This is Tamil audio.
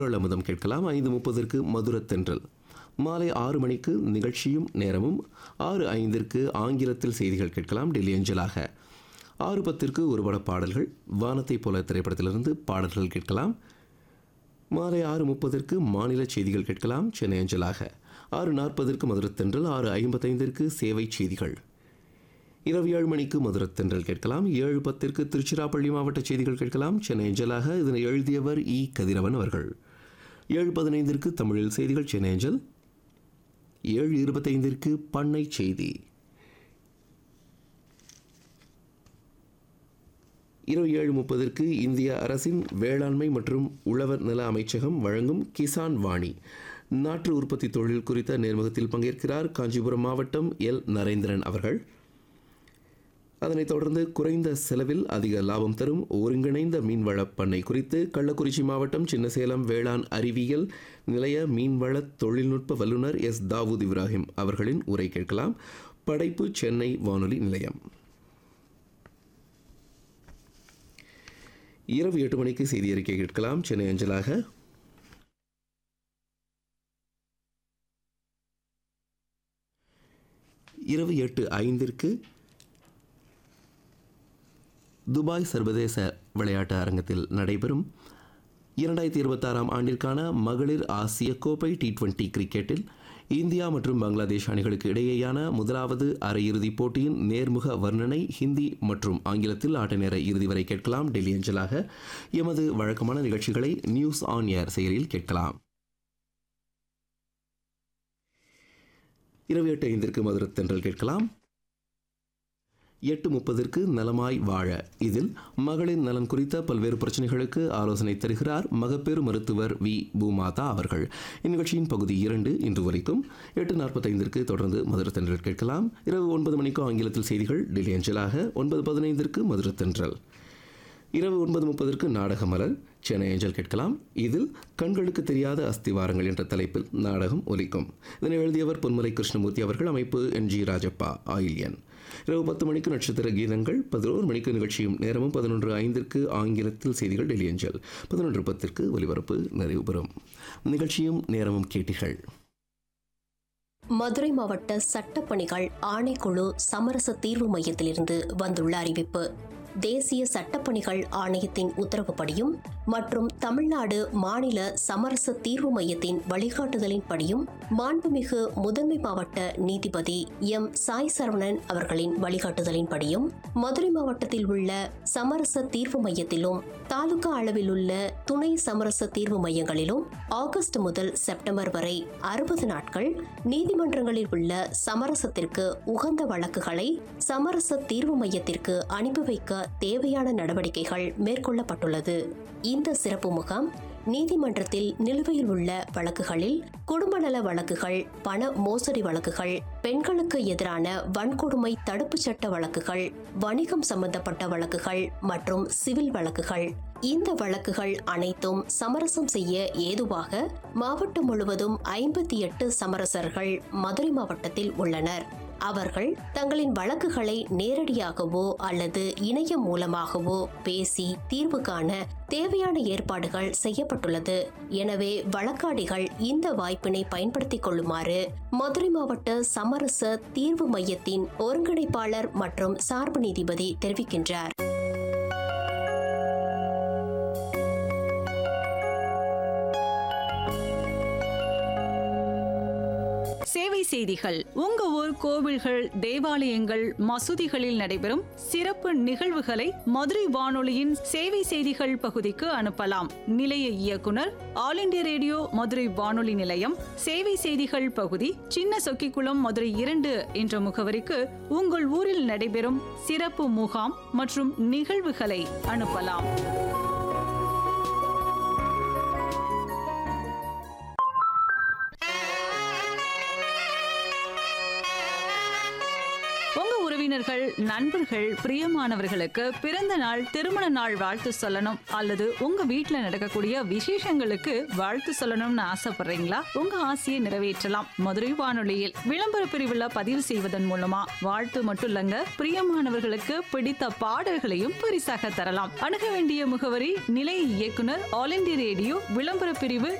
குரல் அமுதம் கேட்கலாம் ஐந்து முப்பதற்கு மதுரத்தென்றல் மாலை ஆறு மணிக்கு நிகழ்ச்சியும் நேரமும் ஆறு ஐந்திற்கு ஆங்கிலத்தில் செய்திகள் கேட்கலாம் டெல்லி அஞ்சலாக ஆறு பத்திற்கு ஒருபட பாடல்கள் வானத்தைப் போல திரைப்படத்திலிருந்து பாடல்கள் கேட்கலாம் மாலை ஆறு முப்பதற்கு மாநில செய்திகள் கேட்கலாம் சென்னை அஞ்சலாக ஆறு நாற்பதற்கு மதுரத்தென்றல் ஆறு ஐம்பத்தைந்திற்கு சேவை செய்திகள் இரவு ஏழு மணிக்கு மதுரத்தென்றல் கேட்கலாம் ஏழு பத்திற்கு திருச்சிராப்பள்ளி மாவட்ட செய்திகள் கேட்கலாம் சென்னை அஞ்சலாக இதனை எழுதியவர் இ கதிரவன் அவர்கள் ஏழு பதினைந்திற்கு தமிழில் செய்திகள் சென்னை அஞ்சல் ஏழு இருபத்தைந்திற்கு பண்ணை செய்தி இரவு ஏழு முப்பதற்கு இந்திய அரசின் வேளாண்மை மற்றும் உழவர் நல அமைச்சகம் வழங்கும் கிசான் வாணி நாற்று உற்பத்தி தொழில் குறித்த நேர்முகத்தில் பங்கேற்கிறார் காஞ்சிபுரம் மாவட்டம் எல் நரேந்திரன் அவர்கள் அதனைத் தொடர்ந்து குறைந்த செலவில் அதிக லாபம் தரும் ஒருங்கிணைந்த மீன்வள பண்ணை குறித்து கள்ளக்குறிச்சி மாவட்டம் சின்னசேலம் வேளாண் அறிவியல் நிலைய மீன்வள தொழில்நுட்ப வல்லுநர் எஸ் தாவூத் இப்ராஹிம் அவர்களின் உரை கேட்கலாம் படைப்பு சென்னை வானொலி நிலையம் இரவு எட்டு மணிக்கு செய்தி அறிக்கை கேட்கலாம் சென்னை அஞ்சலாக இரவு எட்டு ஐந்திற்கு துபாய் சர்வதேச விளையாட்டு அரங்கத்தில் நடைபெறும் இரண்டாயிரத்தி இருபத்தாறாம் ஆண்டிற்கான மகளிர் ஆசிய கோப்பை டி டுவெண்டி கிரிக்கெட்டில் இந்தியா மற்றும் பங்களாதேஷ் அணிகளுக்கு இடையேயான முதலாவது அரையிறுதிப் போட்டியின் நேர்முக வர்ணனை ஹிந்தி மற்றும் ஆங்கிலத்தில் ஆட்ட நேர இறுதி வரை கேட்கலாம் டெல்லி அஞ்சலாக எமது வழக்கமான நிகழ்ச்சிகளை நியூஸ் ஆன் ஏர் செயலில் கேட்கலாம் இரவு எட்டு ஐந்திற்கு மதுரத்தென்றல் கேட்கலாம் எட்டு முப்பதற்கு நலமாய் வாழ இதில் மகளிர் நலன் குறித்த பல்வேறு பிரச்சனைகளுக்கு ஆலோசனை தருகிறார் மகப்பேறு மருத்துவர் வி பூமாதா அவர்கள் இந்நிகழ்ச்சியின் பகுதி இரண்டு இன்று வரைக்கும் எட்டு நாற்பத்தைந்திற்கு தொடர்ந்து மதுரத்தென்றல் கேட்கலாம் இரவு ஒன்பது மணிக்கு ஆங்கிலத்தில் செய்திகள் டெல்லி அஞ்சலாக ஒன்பது பதினைந்திற்கு மதுரத்தென்றல் இரவு ஒன்பது முப்பதற்கு நாடக மலர் சென்னை ஏஞ்சல் கேட்கலாம் இதில் கண்களுக்கு தெரியாத அஸ்திவாரங்கள் என்ற தலைப்பில் நாடகம் ஒலிக்கும் இதனை எழுதியவர் பொன்மலை கிருஷ்ணமூர்த்தி அவர்கள் அமைப்பு என் ஜி ராஜப்பா ஆயில்யன் இரவு பத்து மணிக்கு நட்சத்திர கீதங்கள் பதினோரு மணிக்கு நிகழ்ச்சியும் நேரமும் பதினொன்று ஐந்திற்கு ஆங்கிலத்தில் செய்திகள் டெல்லி அஞ்சல் பதினொன்று பத்திற்கு ஒலிபரப்பு நிறைவு பெறும் நிகழ்ச்சியும் நேரமும் கேட்டீர்கள் மதுரை மாவட்ட சட்டப்பணிகள் ஆணைக்குழு சமரச தீர்வு மையத்திலிருந்து வந்துள்ள அறிவிப்பு தேசிய சட்டப்பணிகள் ஆணையத்தின் உத்தரவுப்படியும் மற்றும் தமிழ்நாடு மாநில சமரச தீர்வு மையத்தின் வழிகாட்டுதலின்படியும் மாண்புமிகு முதன்மை மாவட்ட நீதிபதி எம் சாய் சரவணன் அவர்களின் வழிகாட்டுதலின்படியும் மதுரை மாவட்டத்தில் உள்ள சமரச தீர்வு மையத்திலும் தாலுகா அளவில் உள்ள துணை சமரச தீர்வு மையங்களிலும் ஆகஸ்ட் முதல் செப்டம்பர் வரை அறுபது நாட்கள் நீதிமன்றங்களில் உள்ள சமரசத்திற்கு உகந்த வழக்குகளை சமரச தீர்வு மையத்திற்கு அனுப்பி வைக்க தேவையான நடவடிக்கைகள் மேற்கொள்ளப்பட்டுள்ளது இந்த சிறப்பு முகாம் நீதிமன்றத்தில் நிலுவையில் உள்ள வழக்குகளில் குடும்ப நல வழக்குகள் பண மோசடி வழக்குகள் பெண்களுக்கு எதிரான வன்கொடுமை தடுப்புச் சட்ட வழக்குகள் வணிகம் சம்பந்தப்பட்ட வழக்குகள் மற்றும் சிவில் வழக்குகள் இந்த வழக்குகள் அனைத்தும் சமரசம் செய்ய ஏதுவாக மாவட்டம் முழுவதும் ஐம்பத்தி எட்டு சமரசர்கள் மதுரை மாவட்டத்தில் உள்ளனர் அவர்கள் தங்களின் வழக்குகளை நேரடியாகவோ அல்லது இணையம் மூலமாகவோ பேசி தீர்வு காண தேவையான ஏற்பாடுகள் செய்யப்பட்டுள்ளது எனவே வழக்காடிகள் இந்த வாய்ப்பினை பயன்படுத்திக் கொள்ளுமாறு மதுரை மாவட்ட சமரச தீர்வு மையத்தின் ஒருங்கிணைப்பாளர் மற்றும் சார்பு நீதிபதி தெரிவிக்கின்றார் சேவை செய்திகள் உங்க ஊர் கோவில்கள் தேவாலயங்கள் மசூதிகளில் நடைபெறும் சிறப்பு நிகழ்வுகளை மதுரை வானொலியின் சேவை செய்திகள் பகுதிக்கு அனுப்பலாம் நிலைய இயக்குனர் ஆல் இண்டியா ரேடியோ மதுரை வானொலி நிலையம் சேவை செய்திகள் பகுதி சின்ன சொக்கிக்குளம் மதுரை இரண்டு என்ற முகவரிக்கு உங்கள் ஊரில் நடைபெறும் சிறப்பு முகாம் மற்றும் நிகழ்வுகளை அனுப்பலாம் உங்க உறவினர் உறவினர்கள் நண்பர்கள் பிரியமானவர்களுக்கு பிறந்த நாள் திருமண நாள் வாழ்த்து சொல்லணும் அல்லது உங்க வீட்ல நடக்கக்கூடிய விசேஷங்களுக்கு வாழ்த்து சொல்லணும்னு ஆசைப்படுறீங்களா உங்க ஆசையை நிறைவேற்றலாம் மதுரை வானொலியில் விளம்பர பிரிவுல பதிவு செய்வதன் மூலமா வாழ்த்து மட்டும் இல்லங்க பிரியமானவர்களுக்கு பிடித்த பாடல்களையும் பரிசாக தரலாம் அணுக வேண்டிய முகவரி நிலைய இயக்குனர் ஆல் இந்திய ரேடியோ விளம்பர பிரிவு